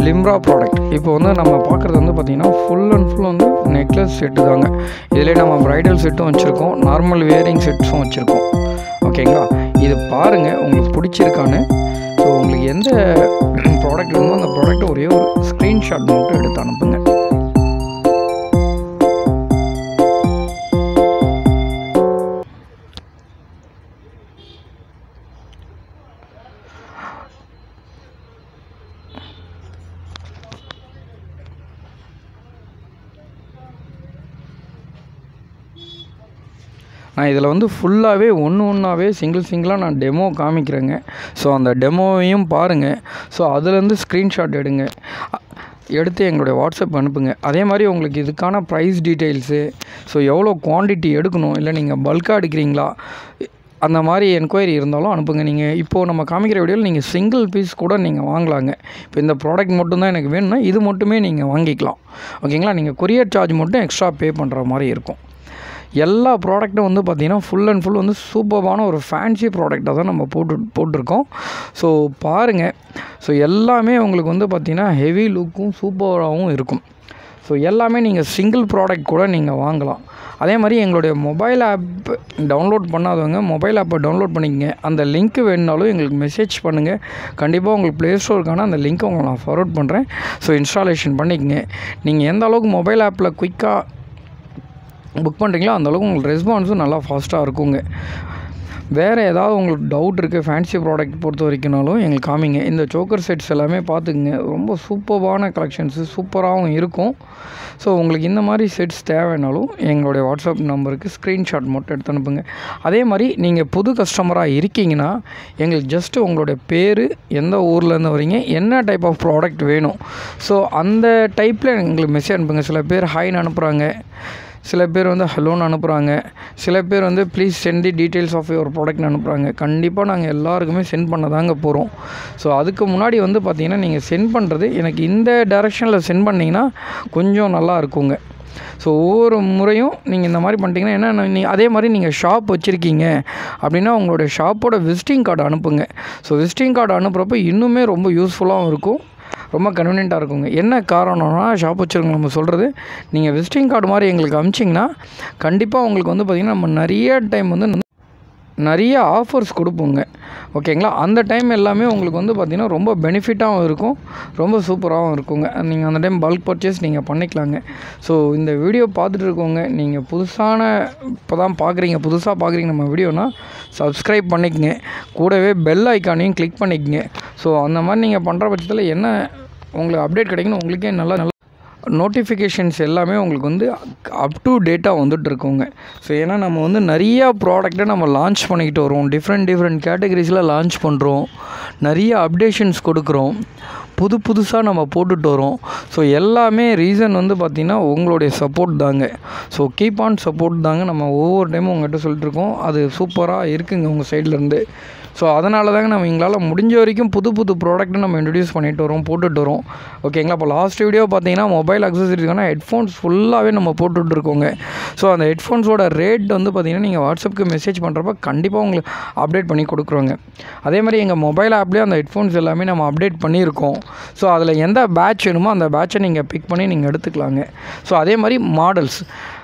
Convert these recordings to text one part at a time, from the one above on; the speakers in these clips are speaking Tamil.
லிம்ரா ப்ராடக்ட் இப்போ வந்து நம்ம பார்க்குறது வந்து பார்த்திங்கன்னா ஃபுல் அண்ட் ஃபுல் வந்து நெக்லஸ் செட்டு தாங்க இதிலே நம்ம ப்ரைடல் செட்டும் வச்சுருக்கோம் நார்மல் வேரிங் செட்ஸும் வச்சுருக்கோம் ஓகேங்களா இது பாருங்கள் உங்களுக்கு பிடிச்சிருக்கான்னு ஸோ உங்களுக்கு எந்த ப்ராடக்ட் வேணுமோ அந்த ப்ராடக்ட்டை ஒரே ஒரு ஸ்க்ரீன்ஷாட் மட்டும் எடுத்து அனுப்புங்க நான் இதில் வந்து ஃபுல்லாகவே ஒன்று ஒன்றாவே சிங்கிள் சிங்கிளாக நான் டெமோ காமிக்கிறேங்க ஸோ அந்த டெமோவையும் பாருங்கள் ஸோ அதுலேருந்து ஸ்க்ரீன்ஷாட் எடுங்க அ- எடுத்து எங்களுடைய வாட்ஸ்அப் அனுப்புங்க அதே மாதிரி உங்களுக்கு இதுக்கான ப்ரைஸ் டீட்டெயில்ஸு ஸோ எவ்வளோ குவாண்டிட்டி எடுக்கணும் இல்லை நீங்கள் பல்காக எடுக்கிறீங்களா அந்த மாதிரி என்கொயரி இருந்தாலும் அனுப்புங்க நீங்கள் இப்போது நம்ம காமிக்கிற வீடியோவில் நீங்கள் சிங்கிள் பீஸ் கூட நீங்கள் வாங்கலாங்க இப்போ இந்த ப்ராடக்ட் மட்டும்தான் எனக்கு வேணும்னா இது மட்டுமே நீங்கள் வாங்கிக்கலாம் ஓகேங்களா நீங்கள் கொரியர் சார்ஜ் மட்டும் எக்ஸ்ட்ரா பே பண்ணுற மாதிரி இருக்கும் எல்லா ப்ராடக்ட்டும் வந்து பார்த்திங்கன்னா ஃபுல் அண்ட் ஃபுல் வந்து சூப்பரான ஒரு ஃபேன்சி ப்ராடக்டாக தான் நம்ம போட்டு போட்டிருக்கோம் ஸோ பாருங்கள் ஸோ எல்லாமே உங்களுக்கு வந்து பார்த்திங்கன்னா ஹெவி லுக்கும் சூப்பராகவும் இருக்கும் ஸோ எல்லாமே நீங்கள் சிங்கிள் ப்ராடக்ட் கூட நீங்கள் வாங்கலாம் அதே மாதிரி எங்களுடைய மொபைல் ஆப் டவுன்லோட் பண்ணாதவங்க மொபைல் ஆப்பை டவுன்லோட் பண்ணிக்கங்க அந்த லிங்க் வேணுனாலும் எங்களுக்கு மெசேஜ் பண்ணுங்கள் கண்டிப்பாக உங்களுக்கு ப்ளே ஸ்டோருக்கான அந்த லிங்க்கை உங்களுக்கு நான் ஃபார்வர்ட் பண்ணுறேன் ஸோ இன்ஸ்டாலேஷன் பண்ணிக்கங்க நீங்கள் எந்த அளவுக்கு மொபைல் ஆப்பில் குயிக்காக புக் பண்ணுறீங்களோ அந்தளவுக்கு உங்களுக்கு ரெஸ்பான்ஸும் நல்லா ஃபாஸ்ட்டாக இருக்குங்க வேறு ஏதாவது உங்களுக்கு டவுட் இருக்குது ஃபேன்சி ப்ராடக்ட் பொறுத்த வரைக்கும்னாலும் எங்களுக்கு காமிங்க இந்த சோக்கர் செட்ஸ் எல்லாமே பார்த்துக்குங்க ரொம்ப சூப்பரான கலெக்ஷன்ஸு சூப்பராகவும் இருக்கும் ஸோ உங்களுக்கு இந்த மாதிரி செட்ஸ் தேவைனாலும் எங்களுடைய வாட்ஸ்அப் நம்பருக்கு ஸ்க்ரீன்ஷாட் மட்டும் எடுத்து அனுப்புங்க அதே மாதிரி நீங்கள் புது கஸ்டமராக இருக்கீங்கன்னா எங்களுக்கு ஜஸ்ட்டு உங்களுடைய பேர் எந்த ஊர்லேருந்து வரீங்க என்ன டைப் ஆஃப் ப்ராடக்ட் வேணும் ஸோ அந்த டைப்பில் எங்களுக்கு மெசேஜ் அனுப்புங்க சில பேர் ஹைன்னு அனுப்புகிறாங்க சில பேர் வந்து ஹலோன்னு அனுப்புகிறாங்க சில பேர் வந்து please send the details of your ப்ராடக்ட்னு அனுப்புகிறாங்க கண்டிப்பாக நாங்கள் எல்லாருக்குமே சென்ட் பண்ண தாங்க போகிறோம் ஸோ அதுக்கு முன்னாடி வந்து பார்த்தீங்கன்னா நீங்கள் சென்ட் பண்ணுறது எனக்கு இந்த டைரெக்ஷனில் சென்ட் பண்ணிங்கன்னா கொஞ்சம் நல்லா இருக்குங்க ஸோ ஒவ்வொரு முறையும் நீங்கள் இந்த மாதிரி பண்ணிட்டீங்கன்னா என்ன நீ அதே மாதிரி நீங்கள் ஷாப் வச்சுருக்கீங்க அப்படின்னா உங்களுடைய ஷாப்போட விசிட்டிங் கார்டு அனுப்புங்க ஸோ விசிட்டிங் கார்டு அனுப்புகிறப்ப இன்னுமே ரொம்ப யூஸ்ஃபுல்லாகவும் இருக்கும் ரொம்ப கன்வீனியண்ட்டாக இருக்குங்க என்ன காரணம்னா ஷாப் வச்சுருக்கோங்க நம்ம சொல்கிறது நீங்கள் விசிட்டிங் கார்டு மாதிரி எங்களுக்கு அமிச்சிங்கன்னா கண்டிப்பாக உங்களுக்கு வந்து பார்த்திங்கன்னா நம்ம நிறைய டைம் வந்து நிறைய ஆஃபர்ஸ் கொடுப்போங்க ஓகேங்களா அந்த டைம் எல்லாமே உங்களுக்கு வந்து பார்த்திங்கன்னா ரொம்ப பெனிஃபிட்டாகவும் இருக்கும் ரொம்ப சூப்பராகவும் இருக்குங்க நீங்கள் அந்த டைம் பல்க் பர்ச்சேஸ் நீங்கள் பண்ணிக்கலாங்க ஸோ இந்த வீடியோ பார்த்துட்டு இருக்கவங்க நீங்கள் புதுசான இப்போ தான் பார்க்குறீங்க புதுசாக பார்க்குறீங்க நம்ம வீடியோனா சப்ஸ்கிரைப் பண்ணிக்கங்க கூடவே பெல் ஐக்கானையும் கிளிக் பண்ணிக்கங்க ஸோ அந்த மாதிரி நீங்கள் பண்ணுற பட்சத்தில் என்ன உங்களுக்கு அப்டேட் கிடைக்கணும் உங்களுக்கே நல்லா நல்லா நோட்டிஃபிகேஷன்ஸ் எல்லாமே உங்களுக்கு வந்து அப் டு டேட்டாக வந்துட்டு இருக்குங்க ஸோ ஏன்னா நம்ம வந்து நிறையா ப்ராடக்ட்டை நம்ம லான்ச் பண்ணிக்கிட்டு வரோம் டிஃப்ரெண்ட் டிஃப்ரெண்ட் கேட்டகரிஸில் லான்ச் பண்ணுறோம் நிறைய அப்டேஷன்ஸ் கொடுக்குறோம் புது புதுசாக நம்ம போட்டுட்டு வரோம் ஸோ எல்லாமே ரீசன் வந்து பார்த்திங்கன்னா உங்களுடைய சப்போர்ட் தாங்க ஸோ கீப் ஆன் சப்போர்ட் தாங்க நம்ம ஒவ்வொரு டைமும் உங்கள்கிட்ட சொல்லிட்டு இருக்கோம் அது சூப்பராக இருக்குங்க உங்கள் சைட்லேருந்து ஸோ அதனால தாங்க நம்ம எங்களால் முடிஞ்ச வரைக்கும் புது புது ப்ராடக்ட்டை நம்ம இன்ட்ரடியூஸ் பண்ணிட்டு வரோம் போட்டுட்டு வரோம் ஓகேங்களா இப்போ லாஸ்ட் வீடியோ பார்த்தீங்கன்னா மொபைல் அக்சசரிஸ்க்கான ஹெட்ஃபோன்ஸ் ஃபுல்லாகவே நம்ம போட்டுட்டு இருக்கோங்க ஸோ அந்த ஹெட்ஃபோன்ஸோட ரேட் வந்து பார்த்தீங்கன்னா நீங்கள் வாட்ஸ்அப்புக்கு மெசேஜ் பண்ணுறப்ப கண்டிப்பாக உங்களுக்கு அப்டேட் பண்ணி கொடுக்குறோங்க அதே மாதிரி எங்கள் மொபைல் ஆப்லேயே அந்த ஹெட்ஃபோன்ஸ் எல்லாமே நம்ம அப்டேட் பண்ணியிருக்கோம் ஸோ அதில் எந்த பேட்ச் வேணுமோ அந்த பேட்சை நீங்கள் பிக் பண்ணி நீங்கள் எடுத்துக்கலாங்க ஸோ அதே மாதிரி மாடல்ஸ்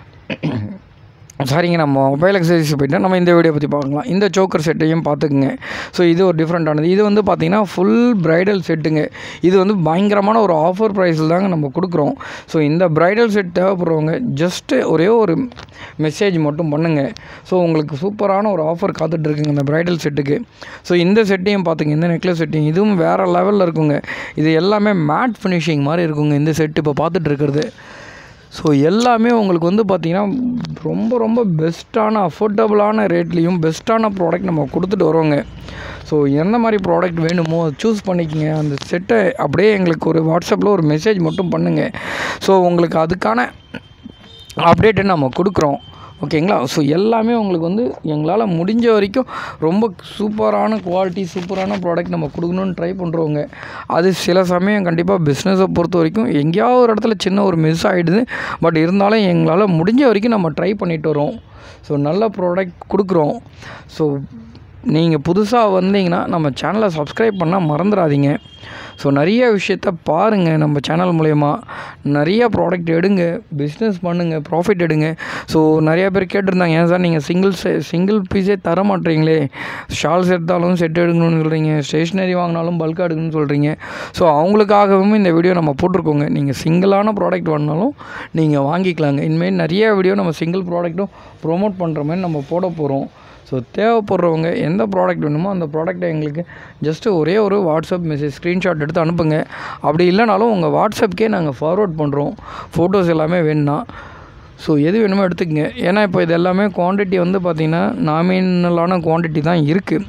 சரிங்க நம்ம மொபைல் எக்ஸசைஸ் போயிட்டு நம்ம இந்த வீடியோ பற்றி பார்க்கலாம் இந்த சோக்கர் செட்டையும் பார்த்துக்குங்க ஸோ இது ஒரு டிஃப்ரெண்ட்டானது இது வந்து பார்த்திங்கன்னா ஃபுல் ப்ரைடல் செட்டுங்க இது வந்து பயங்கரமான ஒரு ஆஃபர் ப்ரைஸில் தாங்க நம்ம கொடுக்குறோம் ஸோ இந்த ப்ரைடல் செட் தேவைப்படுறவங்க ஜஸ்ட்டு ஒரே ஒரு மெசேஜ் மட்டும் பண்ணுங்கள் ஸோ உங்களுக்கு சூப்பரான ஒரு ஆஃபர் காத்துட்ருக்குங்க இந்த ப்ரைடல் செட்டுக்கு ஸோ இந்த செட்டையும் பார்த்துங்க இந்த நெக்லஸ் செட்டையும் இதுவும் வேறு லெவலில் இருக்குங்க இது எல்லாமே மேட் ஃபினிஷிங் மாதிரி இருக்குங்க இந்த செட்டு இப்போ பார்த்துட்டு இருக்கிறது ஸோ எல்லாமே உங்களுக்கு வந்து பார்த்திங்கன்னா ரொம்ப ரொம்ப பெஸ்ட்டான அஃபோர்டபுளான ரேட்லேயும் பெஸ்ட்டான ப்ராடக்ட் நம்ம கொடுத்துட்டு வரோங்க ஸோ எந்த மாதிரி ப்ராடக்ட் வேணுமோ அதை சூஸ் பண்ணிக்கங்க அந்த செட்டை அப்படியே எங்களுக்கு ஒரு வாட்ஸ்அப்பில் ஒரு மெசேஜ் மட்டும் பண்ணுங்கள் ஸோ உங்களுக்கு அதுக்கான அப்டேட்டை நம்ம கொடுக்குறோம் ஓகேங்களா ஸோ எல்லாமே உங்களுக்கு வந்து எங்களால் முடிஞ்ச வரைக்கும் ரொம்ப சூப்பரான குவாலிட்டி சூப்பரான ப்ராடக்ட் நம்ம கொடுக்கணுன்னு ட்ரை பண்ணுறவங்க அது சில சமயம் கண்டிப்பாக பிஸ்னஸை பொறுத்த வரைக்கும் எங்கேயாவது ஒரு இடத்துல சின்ன ஒரு மிஸ் ஆகிடுது பட் இருந்தாலும் எங்களால் முடிஞ்ச வரைக்கும் நம்ம ட்ரை பண்ணிட்டு வரோம் ஸோ நல்ல ப்ராடக்ட் கொடுக்குறோம் ஸோ நீங்கள் புதுசாக வந்தீங்கன்னா நம்ம சேனலை சப்ஸ்கிரைப் பண்ண மறந்துடாதீங்க ஸோ நிறைய விஷயத்த பாருங்கள் நம்ம சேனல் மூலயமா நிறைய ப்ராடக்ட் எடுங்க பிஸ்னஸ் பண்ணுங்கள் ப்ராஃபிட் எடுங்க ஸோ நிறைய பேர் கேட்டிருந்தாங்க ஏன் சார் நீங்கள் சிங்கிள் சிங்கிள் பீஸே தர மாட்டீங்களே ஷால்ஸ் எடுத்தாலும் செட் எடுக்கணும்னு சொல்கிறீங்க ஸ்டேஷ்னரி வாங்கினாலும் பல்காக எடுக்கணும்னு சொல்கிறீங்க ஸோ அவங்களுக்காகவும் இந்த வீடியோ நம்ம போட்டிருக்கோங்க நீங்கள் சிங்கிளான ப்ராடக்ட் வேணுனாலும் நீங்கள் வாங்கிக்கலாங்க இனிமேல் நிறைய வீடியோ நம்ம சிங்கிள் ப்ராடக்ட்டும் ப்ரோமோட் பண்ணுற மாதிரி நம்ம போட போகிறோம் ஸோ தேவைப்படுறவங்க எந்த ப்ராடக்ட் வேணுமோ அந்த ப்ராடக்ட்டை எங்களுக்கு ஜஸ்ட்டு ஒரே ஒரு வாட்ஸ்அப் மெசேஜ் ஸ்க்ரீன்ஷாட் எடுத்து அனுப்புங்க அப்படி இல்லைனாலும் உங்கள் வாட்ஸ்அப்க்கே நாங்கள் ஃபார்வர்ட் பண்ணுறோம் ஃபோட்டோஸ் எல்லாமே வேணும்னா ஸோ எது வேணுமோ எடுத்துக்கங்க ஏன்னா இப்போ இது எல்லாமே குவான்டிட்டி வந்து பார்த்திங்கன்னா நாமினலான குவான்டிட்டி தான் இருக்குது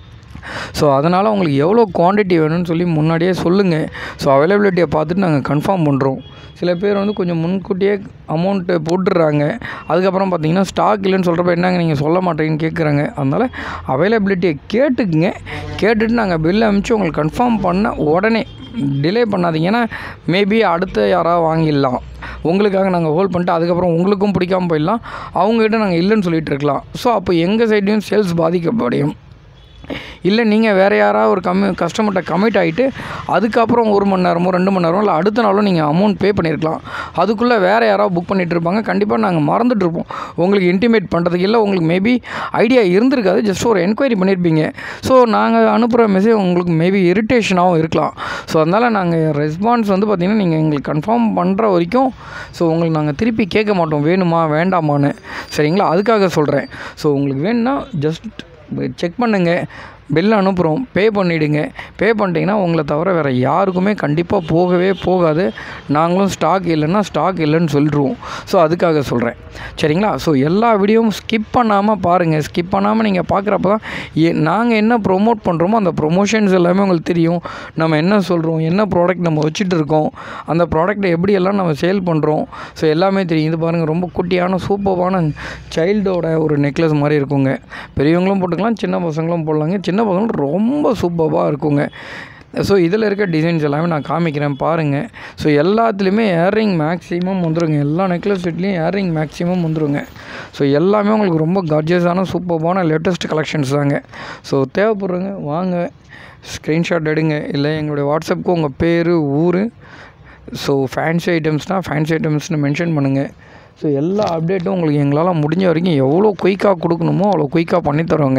ஸோ அதனால் உங்களுக்கு எவ்வளோ குவான்டிட்டி வேணும்னு சொல்லி முன்னாடியே சொல்லுங்கள் ஸோ அவைலபிலிட்டியை பார்த்துட்டு நாங்கள் கன்ஃபார்ம் பண்ணுறோம் சில பேர் வந்து கொஞ்சம் முன்கூட்டியே அமௌண்ட்டு போட்டுடுறாங்க அதுக்கப்புறம் பார்த்தீங்கன்னா ஸ்டாக் இல்லைன்னு சொல்கிறப்ப என்னங்க நீங்கள் சொல்ல மாட்டேங்கன்னு கேட்குறாங்க அதனால் அவைலபிலிட்டியை கேட்டுக்குங்க கேட்டுட்டு நாங்கள் பில் அனுப்பிச்சு உங்களுக்கு கன்ஃபார்ம் பண்ண உடனே டிலே பண்ணாதீங்க ஏன்னா மேபி அடுத்த யாராவது வாங்கிடலாம் உங்களுக்காக நாங்கள் ஹோல்ட் பண்ணிட்டு அதுக்கப்புறம் உங்களுக்கும் பிடிக்காம போயிடலாம் அவங்ககிட்ட நாங்கள் இல்லைன்னு சொல்லிட்டு இருக்கலாம் ஸோ அப்போ எங்கள் சைட்லேயும் சேல்ஸ் பாதிக்கப்படையும் இல்லை நீங்கள் வேறு யாராவது ஒரு கம்மி கஸ்டமர்கிட்ட கமிட் ஆகிட்டு அதுக்கப்புறம் ஒரு மணி நேரமோ ரெண்டு மணி நேரமோ இல்லை அடுத்த நாளும் நீங்கள் அமௌண்ட் பே பண்ணியிருக்கலாம் அதுக்குள்ளே வேறு யாராவது புக் பண்ணிகிட்டு இருப்பாங்க கண்டிப்பாக நாங்கள் மறந்துட்டு இருப்போம் உங்களுக்கு இன்டிமேட் பண்ணுறதுக்கு இல்லை உங்களுக்கு மேபி ஐடியா இருந்திருக்காது ஜஸ்ட் ஒரு என்கொயரி பண்ணியிருப்பீங்க ஸோ நாங்கள் அனுப்புகிற மெசேஜ் உங்களுக்கு மேபி இரிட்டேஷனாகவும் இருக்கலாம் ஸோ அதனால் நாங்கள் ரெஸ்பான்ஸ் வந்து பார்த்திங்கன்னா நீங்கள் எங்களுக்கு கன்ஃபார்ம் பண்ணுற வரைக்கும் ஸோ உங்களுக்கு நாங்கள் திருப்பி கேட்க மாட்டோம் வேணுமா வேண்டாமான்னு சரிங்களா அதுக்காக சொல்கிறேன் ஸோ உங்களுக்கு வேணும்னா ஜஸ்ட் செக் பண்ணுங்கள் பில் அனுப்புகிறோம் பே பண்ணிவிடுங்க பே பண்ணிட்டீங்கன்னா உங்களை தவிர வேறு யாருக்குமே கண்டிப்பாக போகவே போகாது நாங்களும் ஸ்டாக் இல்லைன்னா ஸ்டாக் இல்லைன்னு சொல்லிடுவோம் ஸோ அதுக்காக சொல்கிறேன் சரிங்களா ஸோ எல்லா வீடியோவும் ஸ்கிப் பண்ணாமல் பாருங்கள் ஸ்கிப் பண்ணாமல் நீங்கள் பார்க்குறப்ப தான் ஏ நாங்கள் என்ன ப்ரொமோட் பண்ணுறோமோ அந்த ப்ரொமோஷன்ஸ் எல்லாமே உங்களுக்கு தெரியும் நம்ம என்ன சொல்கிறோம் என்ன ப்ராடக்ட் நம்ம வச்சுட்டு இருக்கோம் அந்த ப்ராடக்ட்டை எப்படியெல்லாம் நம்ம சேல் பண்ணுறோம் ஸோ எல்லாமே தெரியும் இது பாருங்கள் ரொம்ப குட்டியான சூப்பரான சைல்டோட ஒரு நெக்லஸ் மாதிரி இருக்குங்க பெரியவங்களும் போட்டுக்கலாம் சின்ன பசங்களும் போடலாங்க சின்ன பசங்களும் ரொம்ப சூப்பராக இருக்குங்க ஸோ இதில் இருக்க டிசைன்ஸ் எல்லாமே நான் காமிக்கிறேன் பாருங்கள் ஸோ எல்லாத்துலேயுமே ஏர்ரிங் மேக்ஸிமம் வந்துருங்க எல்லா நெக்லஸ் செட்லேயும் ஏர்ரிங் மேக்ஸிமம் வந்துருங்க ஸோ எல்லாமே உங்களுக்கு ரொம்ப கர்ஜியஸான சூப்பரான லேட்டஸ்ட் கலெக்ஷன்ஸ் தாங்க ஸோ தேவைப்படுறவங்க வாங்க ஸ்க்ரீன்ஷாட் எடுங்க இல்லை எங்களுடைய வாட்ஸ்அப்புக்கு உங்கள் பேர் ஊர் ஸோ ஃபேன்சி ஐட்டம்ஸ்னால் ஃபேன்சி ஐட்டம்ஸ்னு மென்ஷன் பண்ணுங்கள் ஸோ எல்லா அப்டேட்டும் உங்களுக்கு எங்களால் முடிஞ்ச வரைக்கும் எவ்வளோ குயிக்காக கொடுக்கணுமோ அவ்வளோ குயிக்காக பண்ணித்தரோங்க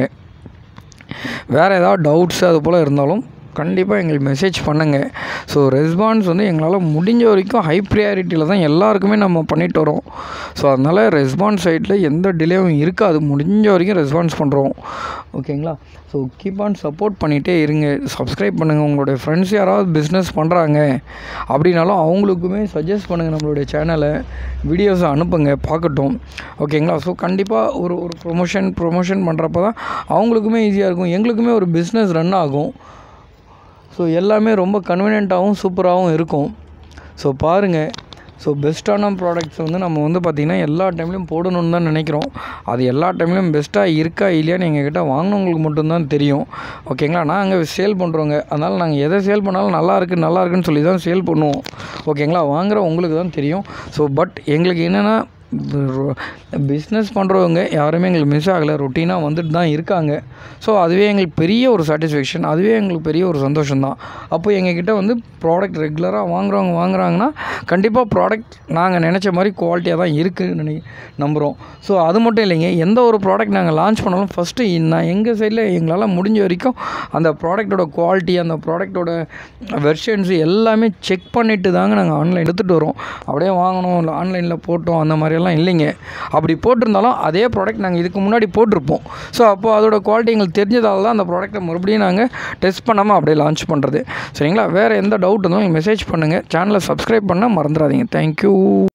வேறு ஏதாவது டவுட்ஸ் அது போல் இருந்தாலும் கண்டிப்பாக எங்களுக்கு மெசேஜ் பண்ணுங்கள் ஸோ ரெஸ்பான்ஸ் வந்து எங்களால் முடிஞ்ச வரைக்கும் ஹை ப்ரியாரிட்டியில் தான் எல்லாருக்குமே நம்ம பண்ணிட்டு வரோம் ஸோ அதனால் ரெஸ்பான்ஸ் சைட்டில் எந்த டிலேவும் இருக்காது முடிஞ்ச வரைக்கும் ரெஸ்பான்ஸ் பண்ணுறோம் ஓகேங்களா ஸோ கீப் ஆன் சப்போர்ட் பண்ணிகிட்டே இருங்க சப்ஸ்கிரைப் பண்ணுங்கள் உங்களுடைய ஃப்ரெண்ட்ஸ் யாராவது பிஸ்னஸ் பண்ணுறாங்க அப்படின்னாலும் அவங்களுக்குமே சஜஸ்ட் பண்ணுங்கள் நம்மளுடைய சேனலை வீடியோஸை அனுப்புங்க பார்க்கட்டும் ஓகேங்களா ஸோ கண்டிப்பாக ஒரு ஒரு ப்ரொமோஷன் ப்ரொமோஷன் பண்ணுறப்ப தான் அவங்களுக்குமே ஈஸியாக இருக்கும் எங்களுக்குமே ஒரு பிஸ்னஸ் ரன் ஆகும் ஸோ எல்லாமே ரொம்ப கன்வீனியண்ட்டாகவும் சூப்பராகவும் இருக்கும் ஸோ பாருங்கள் ஸோ பெஸ்ட்டான ப்ராடக்ட்ஸ் வந்து நம்ம வந்து பார்த்திங்கன்னா எல்லா டைம்லையும் போடணும்னு தான் நினைக்கிறோம் அது எல்லா டைம்லையும் பெஸ்ட்டாக இருக்கா இல்லையான்னு எங்ககிட்ட வாங்கினவங்களுக்கு மட்டும்தான் தெரியும் ஓகேங்களா நாங்கள் சேல் பண்ணுறோங்க அதனால் நாங்கள் எதை சேல் பண்ணாலும் நல்லா இருக்குது நல்லா இருக்குன்னு சொல்லி தான் சேல் பண்ணுவோம் ஓகேங்களா வாங்குற உங்களுக்கு தான் தெரியும் ஸோ பட் எங்களுக்கு என்னென்னா பிஸ்னஸ் பண்ணுறவங்க யாருமே எங்களுக்கு மிஸ் ஆகலை ரொட்டீனாக வந்துட்டு தான் இருக்காங்க ஸோ அதுவே எங்களுக்கு பெரிய ஒரு சாட்டிஸ்ஃபேக்ஷன் அதுவே எங்களுக்கு பெரிய ஒரு சந்தோஷம் தான் அப்போ எங்ககிட்ட வந்து ப்ராடக்ட் ரெகுலராக வாங்குறவங்க வாங்குறாங்கன்னா கண்டிப்பாக ப்ராடக்ட் நாங்கள் நினச்ச மாதிரி குவாலிட்டியாக தான் இருக்குதுன்னு நினை நம்புகிறோம் ஸோ அது மட்டும் இல்லைங்க எந்த ஒரு ப்ராடக்ட் நாங்கள் லான்ச் பண்ணாலும் ஃபஸ்ட்டு நான் எங்கள் சைடில் எங்களால் முடிஞ்ச வரைக்கும் அந்த ப்ராடக்ட்டோட குவாலிட்டி அந்த ப்ராடக்ட்டோட வெர்ஷன்ஸ் எல்லாமே செக் பண்ணிவிட்டு தாங்க நாங்கள் ஆன்லைன் எடுத்துகிட்டு வரோம் அப்படியே வாங்கணும் இல்லை ஆன்லைனில் போட்டோம் அந்த மாதிரியெல்லாம் இல்லைங்க அப்படி போட்டிருந்தாலும் அதே ப்ராடக்ட் நாங்கள் இதுக்கு முன்னாடி போட்டிருப்போம் ஸோ அப்போ அதோட குவாலிட்டி எங்களுக்கு தெரிஞ்சதால தான் அந்த ப்ராடக்ட்டை மறுபடியும் நாங்கள் டெஸ்ட் பண்ணாமல் அப்படியே லான்ச் பண்ணுறது சரிங்களா வேறு எந்த டவுட் இருந்தாலும் மெசேஜ் பண்ணுங்கள் சேனலை சப்ஸ்கிரைப் பண்ண மறந்துடாதீங்க தேங்க்யூ